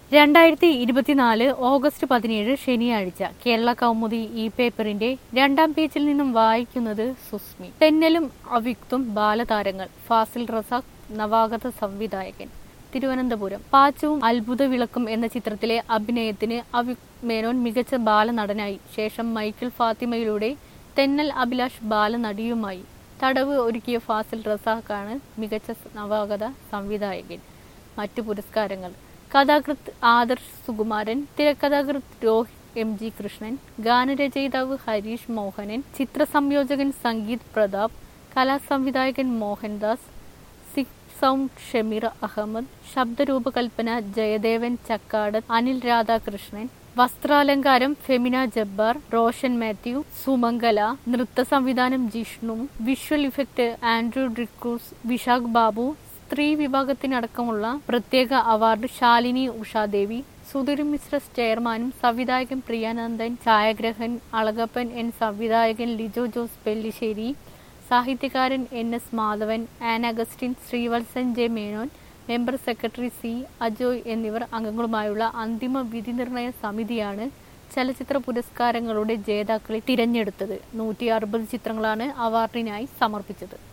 രണ്ടായിരത്തി ഇരുപത്തിനാല് ഓഗസ്റ്റ് പതിനേഴ് ശനിയാഴ്ച കേരള കൗമുദി ഈ പേപ്പറിന്റെ രണ്ടാം പേജിൽ നിന്നും വായിക്കുന്നത് സുസ്മി തെന്നലും അവിക്തും ബാലതാരങ്ങൾ ഫാസിൽ റസാഖ് നവാഗത സംവിധായകൻ തിരുവനന്തപുരം പാച്ചവും അത്ഭുത വിളക്കും എന്ന ചിത്രത്തിലെ അഭിനയത്തിന് അവിക് മേനോൻ മികച്ച ബാലനടനായി ശേഷം മൈക്കിൾ ഫാത്തിമയിലൂടെ തെന്നൽ അഭിലാഷ് ബാലനടിയുമായി തടവ് ഒരുക്കിയ ഫാസിൽ റസാഖാണ് മികച്ച നവാഗത സംവിധായകൻ മറ്റു പുരസ്കാരങ്ങൾ കഥാകൃത്ത് ആദർശ് സുകുമാരൻ തിരക്കഥാകൃത്ത് രോഹിത് എം ജി കൃഷ്ണൻ ഗാനരചയിതാവ് ഹരീഷ് മോഹനൻ ചിത്രസംയോജകൻ സംഗീത് പ്രതാപ് കലാസംവിധായകൻ മോഹൻദാസ് സിക് സൗണ്ട് ഷമീർ അഹമ്മദ് ശബ്ദരൂപകൽപ്പന ജയദേവൻ ചക്കാട് അനിൽ രാധാകൃഷ്ണൻ വസ്ത്രാലങ്കാരം ഫെമിന ജബ്ബാർ റോഷൻ മാത്യു സുമംഗല നൃത്ത സംവിധാനം Jishnu visual effect Andrew D'Cruz Vishakh Babu സ്ത്രീ വിഭാഗത്തിനടക്കമുള്ള പ്രത്യേക അവാർഡ് ശാലിനി ഉഷാദേവി സുധീർ മിശ്ര ചെയർമാനും സംവിധായകൻ പ്രിയാനന്ദൻ ഛായാഗ്രഹൻ അളകപ്പൻ എൻ സംവിധായകൻ ലിജോ ജോസ് പെല്ലിശ്ശേരി സാഹിത്യകാരൻ N S Madhavan Ann Augustine Sreevalsan J Menon member secretary C Ajoy എന്നിവർ അംഗങ്ങളുമായുള്ള അന്തിമ വിധി നിർണയ സമിതിയാണ് ചലച്ചിത്ര പുരസ്കാരങ്ങളുടെ ജേതാക്കളെ തിരഞ്ഞെടുത്തത് നൂറ്റി അറുപത് ചിത്രങ്ങളാണ് അവാർഡിനായി സമർപ്പിച്ചത്